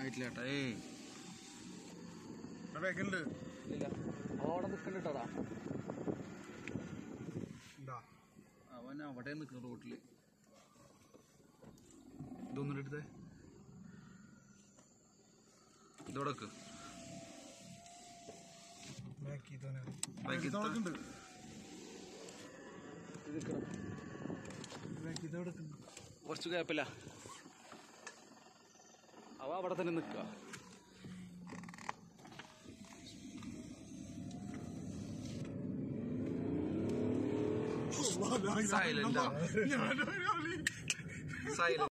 ആയിട്ടില്ല ചേട്ടാ ഏയ് ബാക്കുണ്ട് ഇല്ല അവിടെ നിൽക്കണ്ടട്ടാ എന്താ അവൻ അവിടെ നിൽക്കുന്നു റോട്ടില് ഇതൊന്നും എടുത്തേ ഇതോടെ വെക്ക്. ബാക്കി തോനെ ബാക്കി ഇത്ത- ഉണ്ട് ഇത് നിൽക്കണം. ബാക്കി ഇതോടെ കുറച്ച് കുഴപ്പമില്ല അവ അവിടെ തന്നെ നിൽക്കുക Silent ആ. ഞാൻ സൈലന്റ്